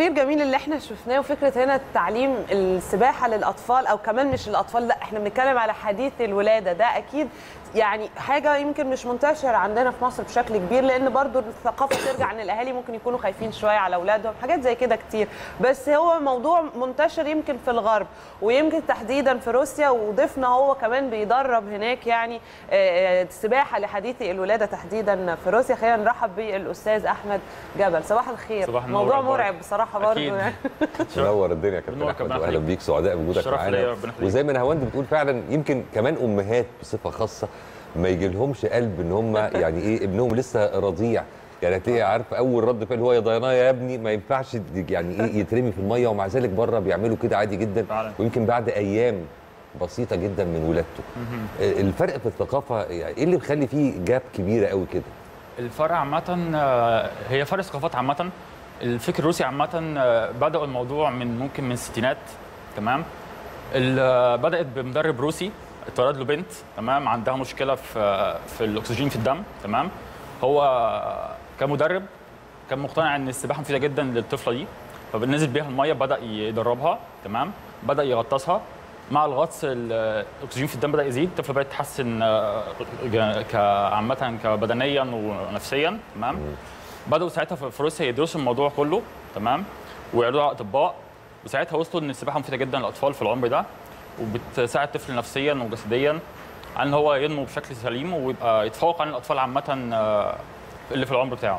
التقرير جميل اللي احنا شفناه وفكره هنا تعليم السباحه للاطفال او كمان مش للاطفال لا احنا بنتكلم على حديث الولاده ده اكيد يعني حاجه يمكن مش منتشره عندنا في مصر بشكل كبير لان برضو الثقافه ترجع ان الاهالي ممكن يكونوا خايفين شويه على اولادهم حاجات زي كده كتير بس هو موضوع منتشر يمكن في الغرب ويمكن تحديدا في روسيا وضيفنا هو كمان بيدرب هناك يعني آه، آه، سباحه لحديث الولاده تحديدا في روسيا خلينا نرحب بالاستاذ احمد جبل صباح الخير صباح النور موضوع أخبارك؟ مرعب بصراحه برضو أكيد. يعني منور الدنيا يا كابتن منور احمد كابتن واهلا أحمد. بيك سعداء بوجودك الشرف ليا، معانا ربنا يخليك. وزي ما نهاوند بتقول فعلا يمكن كمان امهات بصفه خاصه ما يجي لهمش قلب ان هم يعني ايه ابنهم لسه رضيع يعني هتلاقي عارف اول رد فعل هو يا ضياناه يا ابني ما ينفعش دي- يعني ايه يترمي في الميه ومع ذلك بره بيعملوا كده عادي جدا فعلا. ويمكن بعد ايام بسيطه جدا من ولادته الفرق في الثقافه يعني ايه اللي مخلي فيه جاب كبيره قوي كده الفرق عامة آه، هي فرق ثقافات عامة الفكر الروسي عامة آه، بدأوا الموضوع من ممكن من الستينات تمام ال- آه، بدأت بمدرب روسي اتولد له بنت تمام عندها مشكلة في آه، في الأكسجين في الدم تمام هو آه، كمدرب كان مقتنع ان السباحه مفيده جدا للطفله دي فنزل بيها الميه بدا يدربها تمام بدا يغطسها مع الغطس ال- الاكسجين في الدم بدا يزيد الطفله بدات تتحسن آه، جا- كعامه كبدنيا ونفسيا تمام بداوا ساعتها في في روسيا يدرسوا الموضوع كله تمام ويعرضوا على اطباء وساعتها وصلوا ان السباحه مفيده جدا للاطفال في العمر ده وبتساعد الطفل نفسيا وجسديا على ان هو ينمو بشكل سليم ويبقى يتفوق عن الاطفال عامه آه، اللي في العمر بتاعه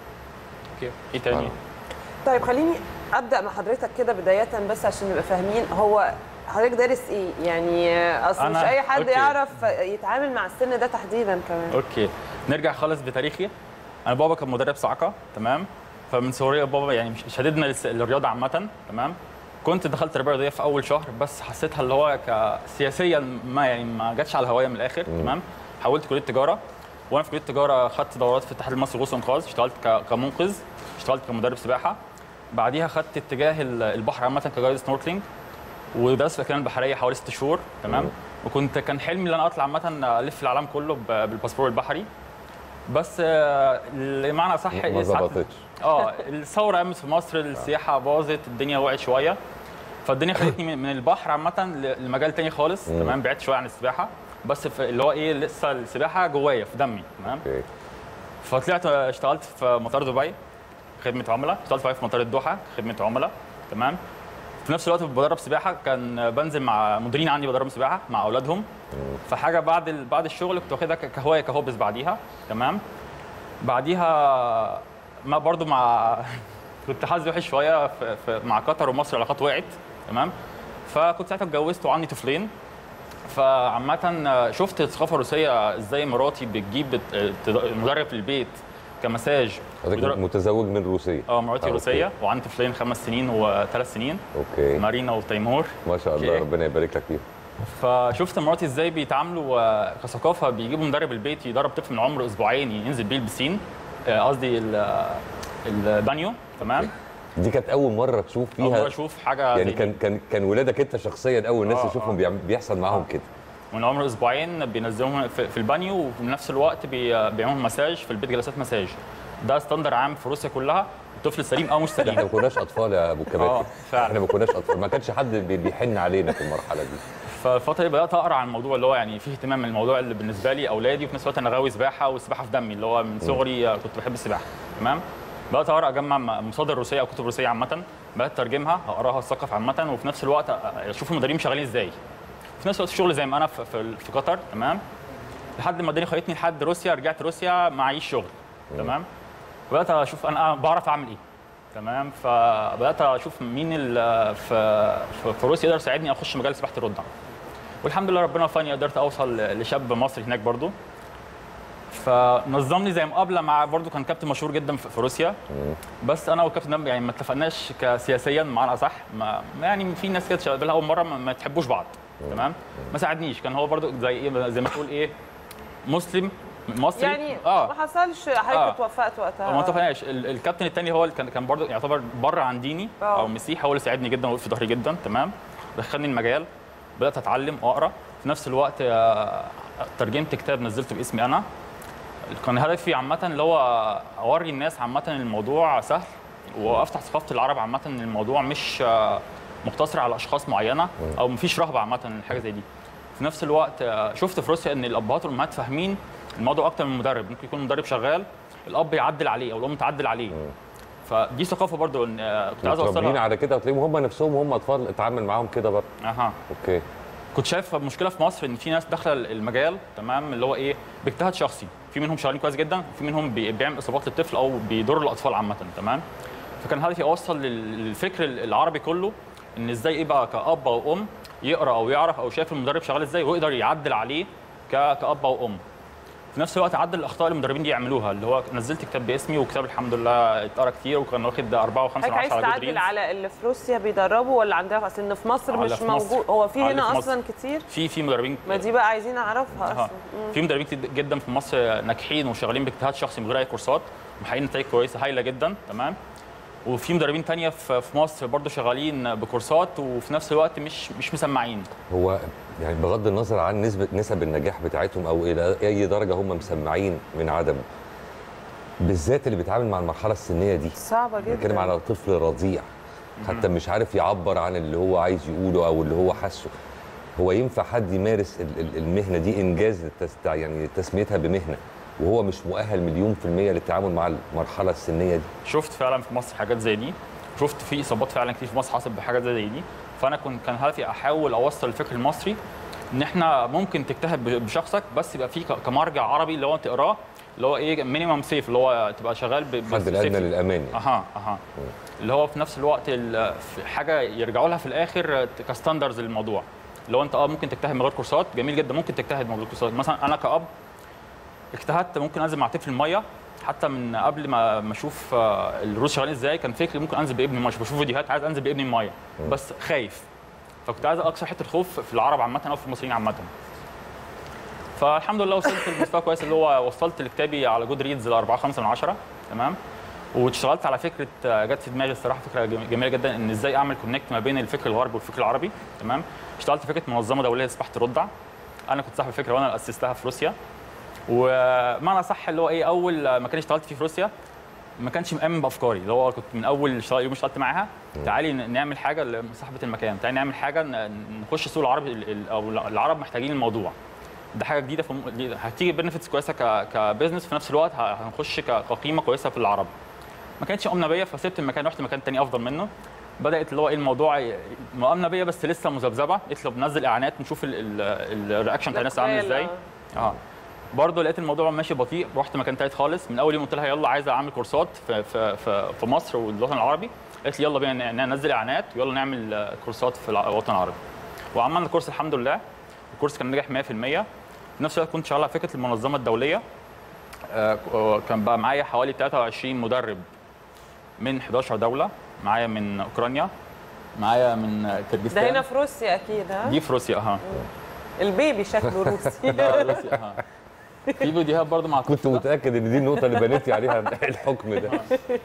اوكي ايه تاني طيب خليني ابدا مع حضرتك كده بدايه بس عشان نبقى فاهمين هو حضرتك دارس ايه يعني اصل مش أنا- اي حد أوكي. يعرف يتعامل مع السن ده تحديدا كمان اوكي نرجع خالص بتاريخي انا بابا كان مدرب صعقه تمام فمن صغري بابا يعني مش- شددنا للس- للرياضه عامه تمام كنت دخلت تربيه رياضيه في اول شهر بس حسيتها اللي هو كسياسيا ما يعني ما جاتش على الهوايه من الاخر تمام حولت كليه تجاره وانا في كليه التجاره خدت دورات في الاتحاد المصري للغوص والانقاذ اشتغلت ك- كمنقذ اشتغلت كمدرب سباحه بعديها خدت اتجاه ال- البحر عامه كجايد سنوركلينج ودرست في الاكاديميه البحريه حوالي ست شهور تمام وكنت كان حلمي ان انا اطلع عامه الف العالم كله ب- بالباسبور البحري بس آه، بمعنى صح ما ظبطتش اه الثوره قامت في مصر السياحه باظت الدنيا وقعت شويه فالدنيا خدتني من- من البحر عامه ل- لمجال تاني خالص تمام بعدت شويه عن السباحه بس في اللي هو ايه لسه السباحه جوايا في دمي تمام اوكي فطلعت اشتغلت في مطار دبي خدمه عملاء اشتغلت في مطار الدوحه خدمه عملاء تمام في نفس الوقت بدرب سباحه كان بنزل مع مديرين عندي بدرب سباحه مع اولادهم فحاجه بعد ال... بعد الشغل كنت واخدها ك- كهوايه كهوبس بعديها تمام بعديها ما برضو مع كنت حظي وحش شويه في... في... مع قطر ومصر العلاقات وقعت تمام فكنت ساعتها اتجوزت وعندي طفلين فعامة شفت الثقافة الروسية ازاي مراتي بتجيب بت- مدرب في البيت كمساج حضرتك مدرب- متزوج من روسيه اه مراتي آه، روسية أوكي. وعندي طفلين خمس سنين وثلاث سنين اوكي مارينا وتيمور ما شاء الله أوكي. ربنا يبارك لك فيهم فشفت مراتي ازاي بيتعاملوا آه، كثقافة بيجيبوا مدرب البيت يدرب طفل من عمر اسبوعين ينزل بيه البسين آه، قصدي ال- آه، البانيو تمام دي كانت اول مره تشوف اول مرة فيها اشوف حاجة يعني زي كان دي. كان كان ولادك انت شخصيا اول ناس آه، تشوفهم آه. بيعم- بيحصل معاهم كده من عمر اسبوعين بينزلوهم في في البانيو وفي نفس الوقت بي- بيعملوا مساج في البيت جلسات مساج ده ستاندر عام في روسيا كلها الطفل سليم او مش احنا سليم ما كناش اطفال يا ابو كباتن آه، فعلا. احنا ما كناش اطفال ما كانش حد بي- بيحن علينا في المرحله دي فالفتره دي بدات اقرا عن الموضوع اللي هو يعني فيه اهتمام من الموضوع اللي بالنسبه لي اولادي وفي نفس الوقت انا غاوي سباحه والسباحه في دمي اللي هو من صغري آه، كنت بحب السباحه تمام بدات اقرا اجمع م- مصادر روسيه او كتب روسيه عامه بدات اترجمها اقراها اثقف عامه وفي نفس الوقت أ- اشوف المدربين شغالين ازاي في نفس الوقت الشغل زي ما انا في, في, في قطر تمام لحد ما الدنيا خدتني لحد روسيا رجعت روسيا معيش شغل تمام بدات اشوف انا بعرف اعمل ايه تمام فبدات اشوف مين ال- في في- في روسيا يقدر يساعدني اخش مجال سباحه الرضع والحمد لله ربنا وفقني قدرت اوصل لشاب مصري هناك برضو فنظمني زي مقابله مع برضو كان كابتن مشهور جدا في في روسيا بس انا والكابتن ده يعني ما اتفقناش كسياسيا معنى صح ما ما يعني في ناس كده شغالها اول مره ما, ما تحبوش بعض تمام ما ساعدنيش كان هو برضو زي ايه زي ما تقول ايه مسلم مصري يعني اه ما حصلش حضرتك آه. اتوفقت وقتها ما اتفقناش ال- الكابتن الثاني هو اللي كان كان برضه يعتبر بره عن ديني آه. او مسيحي هو اللي ساعدني جدا ووقف في ظهري جدا تمام دخلني المجال بدات اتعلم واقرا في نفس الوقت آه، ترجمت كتاب نزلته باسمي انا كان هدفي عامه اللي هو اوري الناس عامه الموضوع سهل وافتح ثقافه العرب عامه ان الموضوع مش آه، مقتصر على اشخاص معينه او مفيش رهبه عامه لحاجه زي دي في نفس الوقت آه، شفت في روسيا ان الابهات والامهات فاهمين الموضوع اكتر من المدرب ممكن يكون المدرب شغال الاب يعدل عليه او الام تعدل عليه فدي ثقافه برضو ان آه، كنت عايز متربيين اوصلها على كده وتلاقيهم هم نفسهم هم اطفال اتعامل معاهم كده برضه اها اوكي كنت شايف مشكله في مصر ان في ناس داخله المجال تمام اللي هو ايه باجتهاد شخصي في منهم شغالين كويس جدا وفي منهم بي- بيعمل اصابات للطفل او بيضر الاطفال عامه تمام فكان هدفي اوصل لل- للفكر العربي كله ان ازاي ايه بقى كاب او ام يقرا او يعرف او شايف المدرب شغال ازاي ويقدر يعدل عليه ك- كاب او ام في نفس الوقت عدل الاخطاء اللي المدربين دي يعملوها اللي هو نزلت كتاب باسمي وكتاب الحمد لله اتقرا كتير وكان واخد 4 و5 حضرتك عايز على تعدل جود على اللي في روسيا بيدربوا ولا عندنا اصل ان في مصر على مش في مصر. موجود هو في على هنا في اصلا مصر. كتير في في مدربين ما دي بقى عايزين نعرفها أها. اصلا في مدربين كتير جدا في مصر ناجحين وشغالين باجتهاد شخصي من غير اي كورسات ومحققين نتائج كويسه هايله جدا تمام وفي مدربين تانية في في مصر برضو شغالين بكورسات وفي نفس الوقت مش مش مسمعين هو يعني بغض النظر عن نسبة نسب النجاح بتاعتهم أو إلى أي درجة هم مسمعين من عدمه بالذات اللي بيتعامل مع المرحلة السنية دي صعبه بنتكلم جدا على طفل رضيع حتى مش عارف يعبر عن اللي هو عايز يقوله أو اللي هو حاسه هو ينفع حد يمارس ال- ال- المهنة دي إنجاز التس- يعني تسميتها بمهنة وهو مش مؤهل مليون في المية للتعامل مع المرحلة السنية دي شفت فعلا في مصر حاجات زي دي شفت في اصابات فعلا كتير في مصر حصلت بحاجات زي دي فانا كنت كان هدفي احاول اوصل الفكر المصري ان احنا ممكن تجتهد ب- بشخصك بس يبقى في ك- كمرجع عربي اللي هو تقراه اللي هو ايه مينيمم سيف اللي هو تبقى شغال ب- الحد ب- الأدنى safety. للأمان يعني. اها اها اللي هو في نفس الوقت ال- في حاجه يرجعوا لها في الاخر كستاندرز للموضوع اللي هو انت اه ممكن تجتهد من غير كورسات جميل جدا ممكن تجتهد من غير كورسات مثلا انا كاب اجتهدت ممكن انزل مع طفل الميه حتى من قبل ما ما اشوف آه، الروس شغالين ازاي كان فكري ممكن انزل بابني الميه بشوف فيديوهات عايز انزل بابني الميه بس خايف فكنت عايز اكسر حته الخوف في العرب عامه او في المصريين عامه فالحمد لله وصلت لمستوى كويس اللي هو وصلت لكتابي على جود ريدز ل 4 5 من 10 تمام واشتغلت على فكره آه، جت في دماغي الصراحه فكره جم- جميله جدا ان ازاي اعمل كونكت ما بين الفكر الغربي والفكر العربي تمام اشتغلت في فكره منظمه دوليه لسباحه الرضع انا كنت صاحب الفكره وانا اللي اسستها في روسيا ومعنى صح اللي هو ايه اول مكان اشتغلت فيه في روسيا ما كانش مأمن بافكاري اللي هو كنت من اول اشتغل- يوم اشتغلت معاها تعالي ن- نعمل حاجه لصاحبه المكان تعالي نعمل حاجه ن- نخش السوق العربي ال- ال- او العرب محتاجين الموضوع ده حاجه جديده في م- هتيجي بنفيتس كويسه ك- كبزنس في نفس الوقت ه- هنخش ك- كقيمه كويسه في العرب ما كانتش مؤمنه بيا فسبت المكان رحت مكان تاني افضل منه بدات اللي هو ايه الموضوع ي- مؤمنه بيا بس لسه مذبذبه قلت له بنزل اعلانات نشوف ال- ال- الرياكشن بتاع الناس عامل ازاي اه برضه لقيت الموضوع ماشي بطيء رحت مكان تالت خالص من اول يوم قلت لها يلا عايزه اعمل كورسات في في في, في مصر والوطن العربي قالت لي يلا بينا ن- ننزل اعلانات ويلا نعمل آه، كورسات في الع- الوطن العربي وعملنا الكورس الحمد لله الكورس كان نجح 100% في نفس الوقت كنت شغال على فكره المنظمه الدوليه آه، ك- كان بقى معايا حوالي 23 مدرب من 11 دوله معايا من اوكرانيا معايا من ده كرجستان هنا في روسيا اكيد ها دي في روسيا اها البيبي شكله روسي لا روسيا اها في فيديوهات برضه مع كنت الطفل ده. متاكد ان دي النقطه اللي بنيتي عليها الحكم ده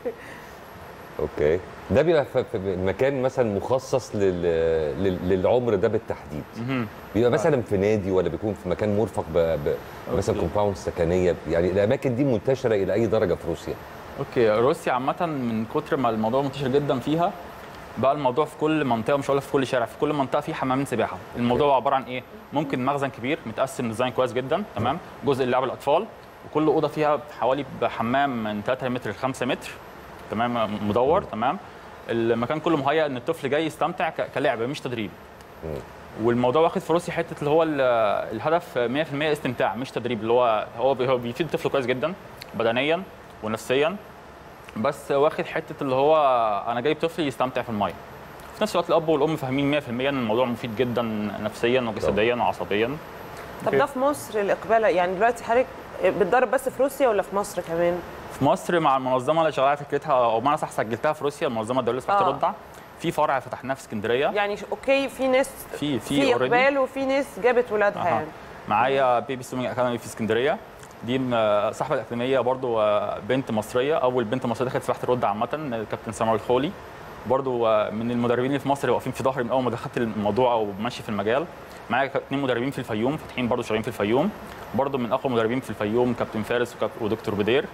اوكي ده بيبقى في في مكان مثلا مخصص لل... لل... للعمر ده بالتحديد مهم. بيبقى مثلا في نادي ولا بيكون في مكان مرفق ب... ب... مثلا أوكي. كومباوند سكنيه يعني الاماكن دي منتشره الى اي درجه في روسيا اوكي روسيا عامة من كتر ما الموضوع منتشر جدا فيها بقى الموضوع في كل منطقة مش هقول لك في كل شارع في كل منطقة في حمام سباحة الموضوع عبارة عن ايه ممكن مخزن كبير متقسم ديزاين كويس جدا تمام جزء للعب الاطفال وكل اوضة فيها حوالي بحمام من 3 متر ل 5 متر تمام مدور تمام المكان كله مهيأ ان الطفل جاي يستمتع ك- كلعبة مش تدريب والموضوع واخد في روسيا حته اللي هو ال- الهدف 100% استمتاع مش تدريب اللي هو هو بي- هو بيفيد الطفل كويس جدا بدنيا ونفسيا بس واخد حته اللي هو انا جايب طفل يستمتع في الميه في نفس الوقت الاب والام فاهمين 100% ان الموضوع مفيد جدا نفسيا وجسديا وعصبيا طب ده في مصر الاقبال يعني دلوقتي حضرتك بتدرب بس في روسيا ولا في مصر كمان؟ في مصر مع المنظمه اللي شغاله على فكرتها او بمعنى صح سجلتها في روسيا المنظمه الدوليه لصحه آه. الرضع في فرع فتحناه في اسكندريه يعني ش- اوكي في ناس في في في already. اقبال وفي ناس جابت ولادها أها. يعني معايا بيبي سويمنج اكاديمي في اسكندريه دي م- صاحبه الاكاديميه برضو آه، بنت مصريه اول بنت مصريه دخلت سباحه الرد عامه الكابتن سمر الخولي برضو آه، من المدربين اللي في مصر اللي واقفين في ظهري من اول ما دخلت الموضوع او ماشي في المجال معايا اثنين مدربين في الفيوم فاتحين برضو شغالين في الفيوم برضو من اقوى مدربين في الفيوم كابتن فارس وكاب- ودكتور بدير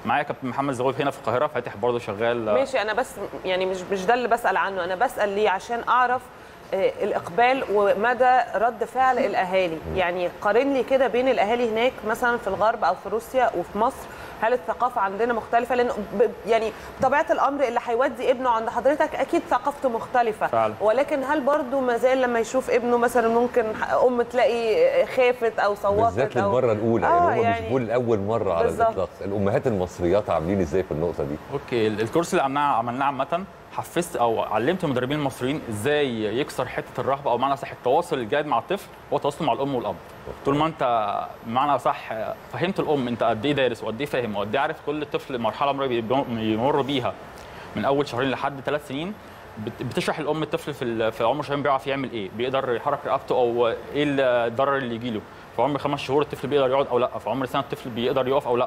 معايا كابتن محمد زغوف هنا في القاهره فاتح برضه شغال آه، ماشي انا بس يعني مش مش ده اللي بسال عنه انا بسال ليه عشان اعرف آه، الاقبال ومدى رد فعل الاهالي يعني قارن لي كده بين الاهالي هناك مثلا في الغرب او في روسيا وفي مصر هل الثقافه عندنا مختلفه لان ب- يعني بطبيعه الامر اللي هيودي ابنه عند حضرتك اكيد ثقافته مختلفه فعلا. ولكن هل برضو ما زال لما يشوف ابنه مثلا ممكن ام تلاقي خافت او صوتت بالذات او للمره الاولى آه، يعني هم يعني- بيشوفوه لاول مره على بالظبط. الاطلاق الامهات المصريات عاملين ازاي في النقطه دي اوكي ال- الكورس اللي عملناه عملناه عامه حفزت او علمت المدربين المصريين ازاي يكسر حته الرهبه او معنى صح التواصل الجيد مع الطفل هو التواصل مع الام والاب طول ما انت بمعنى صح فهمت الام انت قد ايه دارس وقد ايه فاهم وقد ايه عارف كل طفل مرحله عمريه بيبقى- بيمر بيها من اول شهرين لحد ثلاث سنين بت- بتشرح الام الطفل في ال- في عمر شهرين بيعرف يعمل ايه بيقدر يحرك رقبته او ايه الضرر اللي يجي له في عمر خمس شهور الطفل بيقدر يقعد او لا في عمر سنه الطفل بيقدر يقف او لا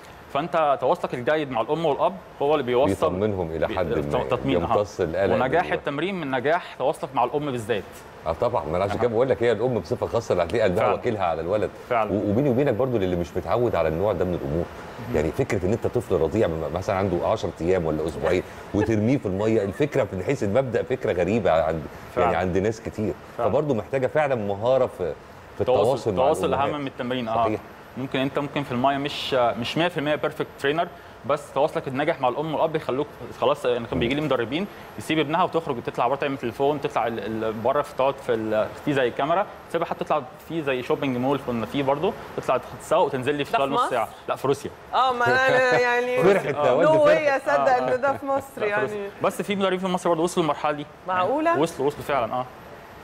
فانت تواصلك الجيد مع الام والاب هو اللي بيوصل بيطمنهم الى حد بي- ما تطمين أها. يمتص القلق ونجاح اللي جواه. التمرين من نجاح تواصلك مع الام بالذات اه طبعا ما انا عشان كده بقول لك هي الام بصفه خاصه اللي هتلاقي قلبها فعلا. وكيلها على الولد فعلا. و- وبيني وبينك برضو للي مش متعود على النوع ده من الامور يعني فكره ان انت طفل رضيع م- مثلا عنده 10 ايام ولا اسبوعين وترميه في الميه الفكره من حيث المبدا فكره غريبه عند يعني فعلا. عند ناس كتير فعلا. فبرضه محتاجه فعلا مهاره في في التواصل التواصل مع التواصل الأمهات. اهم من التمرين اه صحيح. ممكن انت ممكن في المايه مش مش 100% بيرفكت ترينر بس تواصلك الناجح مع الام والاب يخلوك خلاص انا كان بيجي لي مدربين يسيب ابنها وتخرج تطلع بره تعمل تليفون تطلع ال- ال- بره في تقعد في ال- في زي كاميرا تسيبها حتى تطلع في زي شوبينج مول كنا فيه برضه تطلع تسوق وتنزل لي في ده في خلال نص مصر؟ ساعه لا في روسيا اه ما انا يعني فرحت يا والدي، نو فرحت. واي اصدق آه، ان ده في مصر لا، في روسيا. يعني بس في مدربين في مصر برضه وصلوا للمرحله دي معقولة؟ يعني وصلوا وصلوا فعلا اه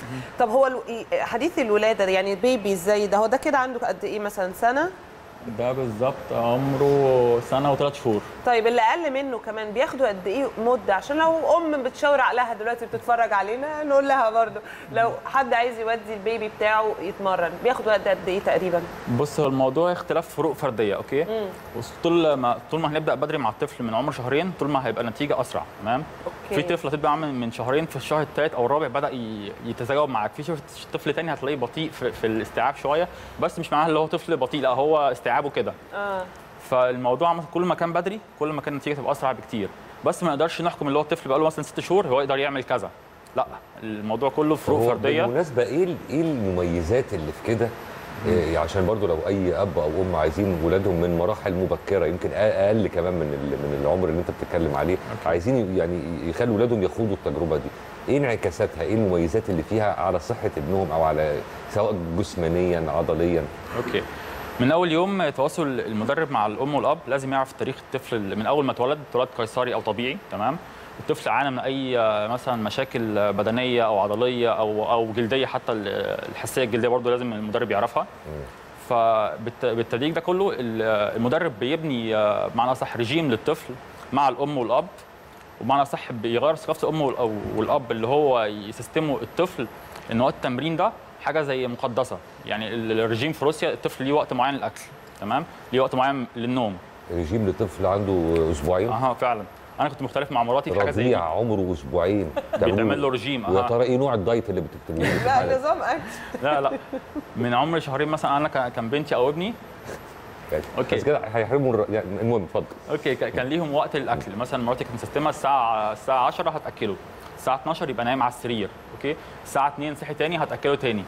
طب هو ال- حديث الولاده ده يعني بيبي ازاي ده هو ده كده عنده قد ايه مثلا سنه ده بالظبط عمره سنه وثلاث شهور طيب اللي اقل منه كمان بياخدوا قد ايه مده عشان لو ام بتشاور عقلها دلوقتي بتتفرج علينا نقول لها برضو لو حد عايز يودي البيبي بتاعه يتمرن بياخدوا قد قد ايه تقريبا بص هو الموضوع اختلاف فروق فرديه اوكي بص طول ما طول ما هنبدا بدري مع الطفل من عمر شهرين طول ما هيبقى النتيجه اسرع تمام أوكي. في طفل هتبقى عامل من شهرين في الشهر الثالث او الرابع بدا ي- يتجاوب معاك في شفت طفل تاني هتلاقيه بطيء في, في الاستيعاب شويه بس مش معناها اللي هو طفل بطيء لا هو استيعابه كده اه فالموضوع عامة كل ما كان بدري كل ما كان النتيجه تبقى اسرع بكتير بس ما نقدرش نحكم اللي هو الطفل بقى له مثلا ست شهور هو يقدر يعمل كذا لا الموضوع كله فروق هو فرديه بالمناسبه ايه ال- ايه المميزات اللي في كده إيه عشان برضو لو اي اب او ام عايزين ولادهم من مراحل مبكره يمكن أ- اقل كمان من ال- من العمر اللي انت بتتكلم عليه أوكي. عايزين ي- يعني يخلوا ولادهم يخوضوا التجربه دي ايه انعكاساتها ايه المميزات اللي فيها على صحه ابنهم او على سواء جسمانيا عضليا اوكي من اول يوم تواصل المدرب مع الام والاب لازم يعرف تاريخ الطفل من اول ما اتولد اتولد قيصري او طبيعي تمام الطفل عانى من اي آه، مثلا مشاكل بدنيه او عضليه او او جلديه حتى ال- الحساسيه الجلديه برضه لازم المدرب يعرفها فبالتدريج ده كله ال- المدرب بيبني آه، بمعنى صح رجيم للطفل مع الام والاب وبمعنى صح بيغير ثقافه الام والأب- والاب اللي هو يسيستموا الطفل ان هو التمرين ده حاجه زي مقدسه يعني ال- الرجيم في روسيا الطفل ليه وقت معين للاكل تمام ليه وقت معين للنوم رجيم لطفل عنده اسبوعين اها فعلا انا كنت مختلف مع مراتي في حاجه زي دي رضيع عمره اسبوعين بيتعمل له رجيم ويا اها ترى ايه نوع الدايت اللي بتكتبوه له في لا الحالة دي؟ نظام اكل لا لا من عمر شهرين مثلا انا كان- كان بنتي او ابني يعني أوكي. بس كده هيحرموا الر- يعني المهم اتفضل اوكي ك- كان ليهم وقت للاكل مثلا مراتي كانت مسستمه الساعه الساعه 10 هتاكله الساعه 12 يبقى نايم على السرير اوكي الساعه 2 صحي تاني هتاكله تاني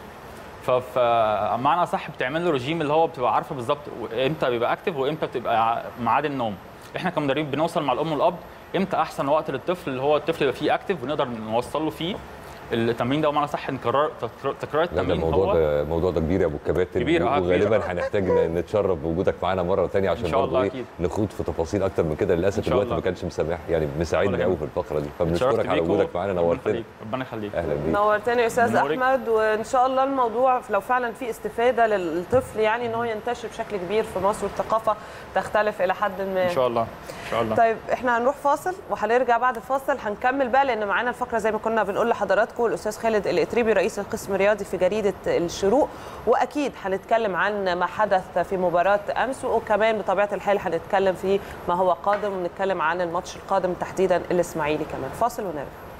فمعنى صح بتعمل له رجيم اللي هو بتبقى عارفه بالظبط امتى بيبقى اكتف وامتى بتبقى ع- ميعاد النوم احنا كمدربين بنوصل مع الام والاب امتى احسن وقت للطفل اللي هو الطفل يبقى فيه اكتف ونقدر نوصل له فيه التمرين ده ومعنى صح نكرر تكرار- تكرار لا ده التمرين الموضوع هو ده الموضوع ده كبير يا ابو الكباتن كبير، آه، كبير. وغالبا هنحتاج ن- نتشرف بوجودك معانا مره ثانيه عشان إن شاء برضه الله ايه أكيد. نخوض في تفاصيل اكتر من كده إن للاسف شاء الوقت الله. ما كانش مسامح يعني مساعدني ولا قوي يهمك. في الفقره دي اتشرفت فبنشكرك على بيكم. وجودك معانا ربنا نورتنا يخليك ربنا يخليك اهلا بيك نورتني يا استاذ نورك. احمد وان شاء الله الموضوع لو فعلا في استفاده للطفل يعني ان هو ينتشر بشكل كبير في مصر والثقافه تختلف الى حد ما ان شاء الله ان شاء الله طيب احنا هنروح فاصل وهنرجع بعد الفاصل هنكمل بقى لان معانا الفقره زي ما كنا بنقول لحضراتكم الاستاذ خالد الاتريبي رئيس القسم الرياضي في جريده الشروق واكيد هنتكلم عن ما حدث في مباراه امس وكمان بطبيعه الحال هنتكلم في ما هو قادم ونتكلم عن الماتش القادم تحديدا الاسماعيلي كمان فاصل ونرجع